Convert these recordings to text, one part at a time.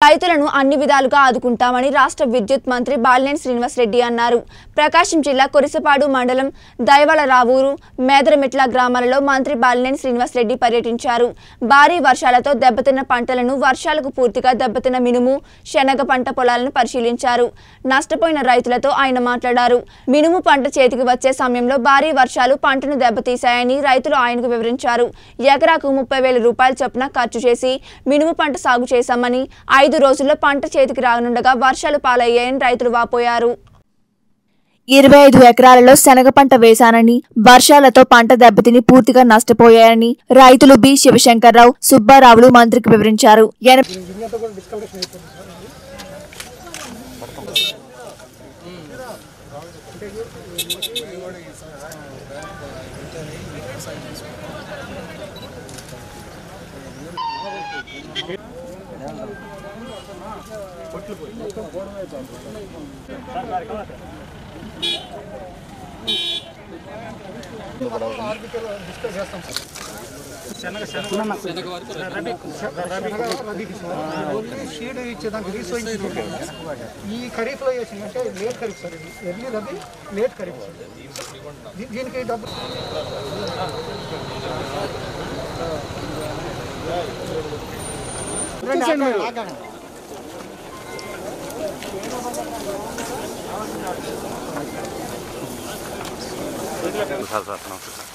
రైతులను అన్ని విధాలుగా ఆదుకుంటామని రాష్ట్ర విద్యుత్ మంత్రి బాలినేని శ్రీనివాసరెడ్డి అన్నారు ప్రకాశం జిల్లా కొరిసపాడు మండలం దైవల రావూరు మేదరమిట్ల గ్రామాలలో మంత్రి బాలినేని శ్రీనివాసరెడ్డి పర్యటించారు భారీ వర్షాలతో దెబ్బతిన్న పంటలను వర్షాలకు పూర్తిగా దెబ్బతిన్న మినుము శనగ పంట పొలాలను పరిశీలించారు నష్టపోయిన రైతులతో ఆయన మాట్లాడారు మినుము పంట చేతికి వచ్చే సమయంలో భారీ వర్షాలు పంటను దెబ్బతీశాయని రైతులు ఆయనకు వివరించారు ఎకరాకు ముప్పై వేల రూపాయల చొప్పున ఖర్చు చేసి మినుము పంట సాగు చేశామని ఐదు రోజుల్లో పంట చేతికి రానుండగా వర్షాలు పాలయ్యాయని రైతులు వాపోయారు ఇరవై ఐదు ఎకరాలలో శనగ పంట వేశానని వర్షాలతో పంట దెబ్బతిని పూర్తిగా నష్టపోయాయని రైతులు బి శివశంకర్రావు సుబ్బారావులు మంత్రికి వివరించారు ఎన- దీనితో కూడా డిస్కవరేషన్ అయిపోతుంది సార్ అది. డిస్కస్ చేస్తాం సార్ షీడ్ ఇచ్చేదానికి రీసోయింగ్ ఈ ఖరీఫ్లో వేసిందంటే లేట్ ఖరీఫ్ సార్ ఇది early rabi late kharif sir దీ- దీనికి డబ్బు సార్ సార్ నమస్తే సార్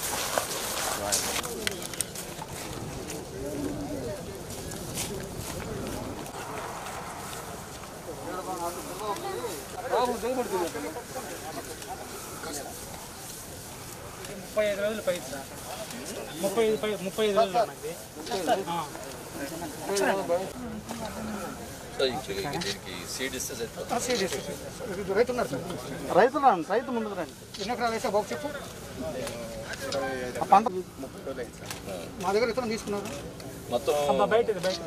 ముప్పై ఐదు రోజులు పైకి సార్ ముప్పై ఐదు పై ముప్పై ఐదు రోజులు ఉన్నది సీడ్ వేసేసి ఇది రైతు ఉన్నారు సార్ రైతు రండి రైతు ముందుకు రండి ఎన్ని ఎకరాలు వేసా బాబు చెప్పు ఆ పంట మా దగ్గర ఇతను తీసుకున్నారు అబ్బా బయట బయట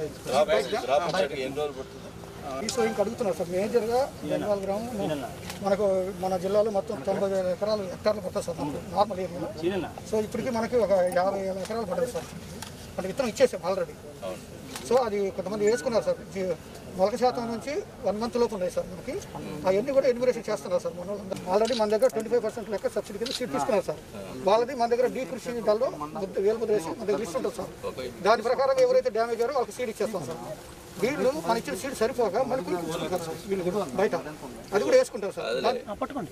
రీసోయింగ్ అడుగుతున్నారు సార్ మేజర్గా బెంగాల్ గ్రామం మనకు మన జిల్లాలో మొత్తం తొంభై వేల ఎకరాలు హెక్టార్లు పడుతుంది సార్ మనకు నార్మల్ ఏరియాలో చీనన్న సో ఇప్పటికి మనకి ఒక యాభై వేల ఎకరాలు పడ్డది సార్ మనకి విత్తనం ఇచ్చేసాం ఆల్రెడీ సో అది కొంతమంది వేసుకున్నారు సార్ జీ- మొలక శాతం నుంచి వన్ మంత్ లోపు ఉన్నాయి సార్ మనకి అవన్నీ కూడా ఎన్యూమరేషన్ చేస్తున్నారు సార్ మన ఆల్రెడీ మన దగ్గర ట్వంటీ ఫైవ్ పర్సెంట్ లెక్క సబ్సిడీ కింద సీట్ తీసుకున్నారు సార్ వాళ్ళది మన దగ్గర డీ కృషి దానిలో ముద్ద వేలు ముద్ర వేసి మన దగ్గర లిస్ట్ ఉంటుంది సార్ దాని ప్రకారం ఎవరైతే డ్యామేజ్ అయ్యారో వాళ్ళకి సీడ్ ఇచ్చేస్తాం సార్ వీళ్ళు మన ఇచ్చిన సీడ్ సరిపోక మళ్ళీ తీసుకుంటారు సార్ వీళ్ళు బయట అది కూడా వేసుకుంటారు సార్ దాన్ని- పట్టుకోండి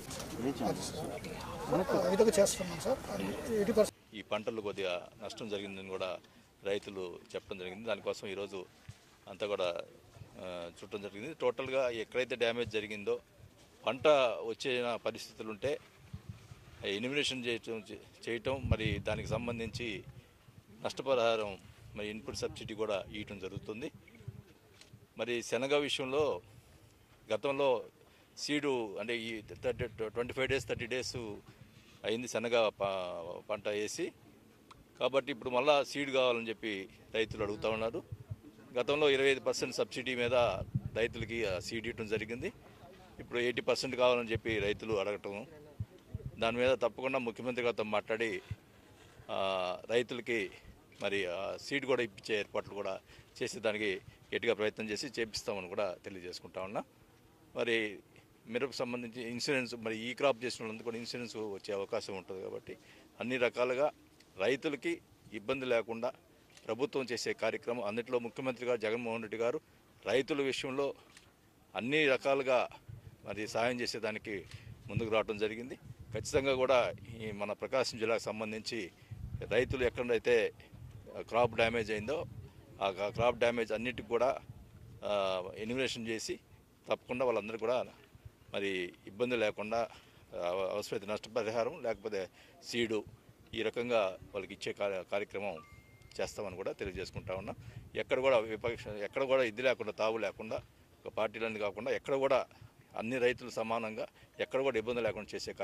ఆ విధంగా చేస్తున్నాం సార్ ఎయిటీ పర్సెంట్ ఈ పంటలు కొద్దిగా నష్టం జరిగిందని కూడా రైతులు చెప్పడం జరిగింది దానికోసం ఈరోజు అంతా కూడా ఆ, చుట్టం జరిగింది టోటల్గా ఎక్కడైతే డ్యామేజ్ జరిగిందో పంట వచ్చే పరిస్థితులు ఉంటే ఎలిమినేషన్ చేయటం చేయటం మరి దానికి సంబంధించి నష్టపరిహారం మరి ఇన్పుట్ సబ్సిడీ కూడా ఇవ్వటం జరుగుతుంది మరి శనగ విషయంలో గతంలో సీడు అంటే ఈ thirty twenty five days thirty days అయింది శనగ ప- పంట వేసి కాబట్టి ఇప్పుడు మళ్ళా సీడ్ కావాలని చెప్పి రైతులు అడుగుతూ ఉన్నారు గతంలో ఇరవై ఐదు పర్సెంట్ సబ్సిడీ మీద రైతులకి ఆ సీడ్ ఇవ్వడం జరిగింది ఇప్పుడు ఎయిటీ పర్సెంట్ కావాలని చెప్పి రైతులు అడగటం దాని మీద తప్పకుండా ముఖ్యమంత్రి గారితో మాట్లాడి ఆ, రైతులకి మరి ఆ సీడ్ కూడా ఇప్పించే ఏర్పాట్లు కూడా చేసి దానికి గట్టిగా ప్రయత్నం చేసి చేపిస్తామని కూడా తెలియజేసుకుంటా ఉన్నా మరి మిరపకు సంబంధించి ఇన్సూరెన్స్ మరి ఈ క్రాప్ చేసిన వాళ్ళందరూ కూడా ఇన్సూరెన్స్ వచ్చే అవకాశం ఉంటుంది కాబట్టి అన్ని రకాలుగా రైతులకి ఇబ్బంది లేకుండా ప్రభుత్వం చేసే కార్యక్రమం అన్నింటిలో ముఖ్యమంత్రి గారు జగన్మోహన్ రెడ్డి గారు రైతుల విషయంలో అన్ని రకాలుగా మరి సాయం చేసేదానికి ముందుకు రావడం జరిగింది ఖచ్చితంగా కూడా ఈ మన ప్రకాశం జిల్లాకు సంబంధించి రైతులు ఎక్కడైతే క్రాప్ డ్యామేజ్ అయిందో ఆ క్రాప్ డ్యామేజ్ అన్నిటికి కూడా ఎన్యుమినేషన్ చేసి తప్పకుండా వాళ్ళందరూ కూడా మరి ఇబ్బంది లేకుండా ఆ, అవసరమైతే నష్టపరిహారం లేకపోతే సీడు ఈ రకంగా వాళ్ళకి ఇచ్చే కార్య- కార్యక్రమం చేస్తామని కూడా తెలియజేసుకుంటా ఉన్నాం ఎక్కడ కూడా విపక్ష ఎక్కడ కూడా ఇది లేకుండా తావు లేకుండా ఒక పార్టీలన్నీ కాకుండా ఎక్కడ కూడా అన్ని రైతులు సమానంగా ఎక్కడ కూడా ఇబ్బంది లేకుండా చేసే కార్య-